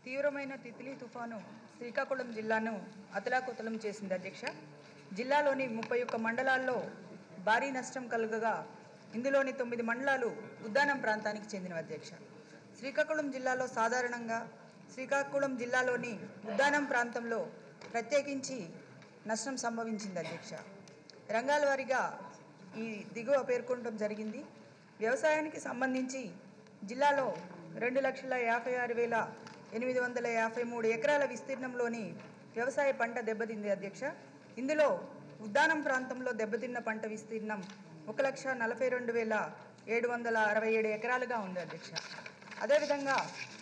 తీవ్రమైన తిత్లీ తుఫాను శ్రీకాకుళం జిల్లాను అతలాకుతలం చేసింది అధ్యక్ష జిల్లాలోని ముప్పై ఒక్క మండలాల్లో భారీ నష్టం కలుగగా ఇందులోని తొమ్మిది మండలాలు ఉద్దానం ప్రాంతానికి చెందినవి అధ్యక్ష శ్రీకాకుళం జిల్లాలో సాధారణంగా శ్రీకాకుళం జిల్లాలోని ఉద్దానం ప్రాంతంలో ప్రత్యేకించి నష్టం సంభవించింది అధ్యక్ష రంగాల వారీగా ఈ దిగువ పేర్కొనడం జరిగింది వ్యవసాయానికి సంబంధించి జిల్లాలో రెండు లక్షల యాభై ఆరు వేల ఎనిమిది వందల యాభై మూడు ఎకరాల విస్తీర్ణంలోని వ్యవసాయ పంట దెబ్బతింది అధ్యక్ష ఇందులో ఉద్దానం ప్రాంతంలో దెబ్బతిన్న పంట విస్తీర్ణం ఒక లక్ష నలభై రెండు వేల ఏడు వందల అరవై ఏడు ఎకరాలుగా ఉంది అధ్యక్ష అదేవిధంగా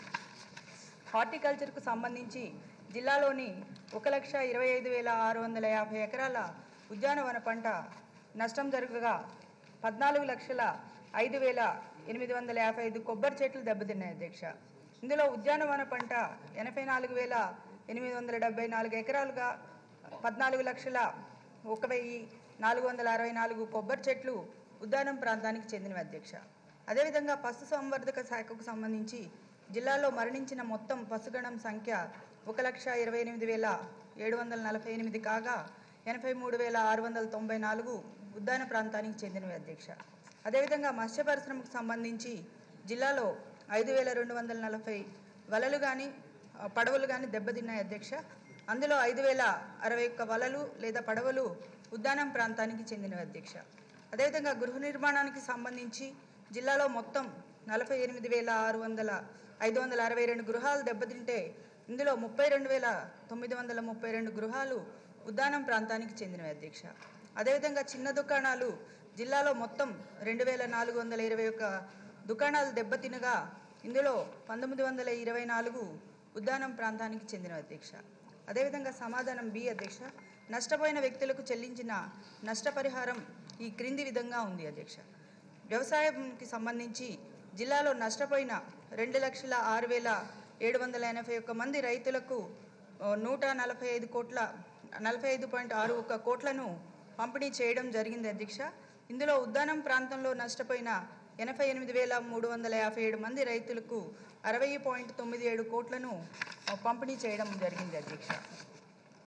హార్టికల్చర్కు సంబంధించి జిల్లాలోని ఒక లక్ష ఇరవై ఐదు వేల ఆరు వందల యాభై ఎకరాల ఉద్యానవన పంట నష్టం జరగగా పద్నాలుగు లక్షల ఐదు వేల ఎనిమిది వందల యాభై ఐదు కొబ్బరి చెట్లు దెబ్బతిన్నాయి అధ్యక్ష ఇందులో ఉద్యానవన పంట ఎనభై నాలుగు వేల ఎనిమిది వందల డెబ్బై నాలుగు ఎకరాలుగా పద్నాలుగు లక్షల ఒక వెయ్యి నాలుగు వందల అరవై నాలుగు కొబ్బరి చెట్లు ఉద్యానం ప్రాంతానికి చెందినవి అధ్యక్ష అదేవిధంగా పశు సంవర్ధక శాఖకు సంబంధించి జిల్లాలో మరణించిన మొత్తం పశుగణం సంఖ్య ఒక లక్ష ఇరవై ఎనిమిది వేల ఏడు వందల నలభై ఎనిమిది కాగా ఎనభై మూడు వేల ఆరు వందల తొంభై నాలుగు ఉద్యాన ప్రాంతానికి చెందినవి అధ్యక్ష అదేవిధంగా మత్స్య పరిశ్రమకు సంబంధించి జిల్లాలో ఐదు వేల రెండు వందల నలభై వలలు కానీ పడవలు కానీ దెబ్బతిన్నాయి అధ్యక్ష అందులో ఐదు వేల అరవై ఒక్క వలలు లేదా పడవలు ఉద్యానం ప్రాంతానికి చెందినవి అధ్యక్ష అదేవిధంగా గృహ నిర్మాణానికి సంబంధించి జిల్లాలో మొత్తం నలభై ఎనిమిది వేల ఆరు వందల ఐదు వందల అరవై రెండు గృహాలు దెబ్బతింటే ఇందులో ముప్పై రెండు వేల తొమ్మిది వందల ముప్పై రెండు గృహాలు ఉద్దానం ప్రాంతానికి చెందినవి అధ్యక్ష అదేవిధంగా చిన్న దుకాణాలు జిల్లాలో మొత్తం రెండు వేల నాలుగు వందల ఇరవై ఒక్క దుకాణాలు దెబ్బతినగా ఇందులో పంతొమ్మిది వందల ఇరవై నాలుగు ఉద్దానం ప్రాంతానికి చెందిన అధ్యక్ష అదేవిధంగా సమాధానం బి అధ్యక్ష నష్టపోయిన వ్యక్తులకు చెల్లించిన నష్టపరిహారం ఈ క్రింది విధంగా ఉంది అధ్యక్ష వ్యవసాయంకి సంబంధించి జిల్లాలో నష్టపోయిన రెండు లక్షల ఆరు వేల ఏడు వందల ఎనభై ఒక్క మంది రైతులకు ఆ, నూట నలభై ఐదు కోట్ల నలభై ఐదు పాయింట్ ఆరు ఒక్క కోట్లను పంపిణీ చేయడం జరిగింది అధ్యక్ష ఇందులో ఉద్దానం ప్రాంతంలో నష్టపోయిన ఎనభై ఎనిమిది వేల మూడు వందల యాభై ఏడు మంది రైతులకు అరవై పాయింట్ తొమ్మిది ఏడు కోట్లను ఆ, పంపిణీ చేయడం జరిగింది అధ్యక్ష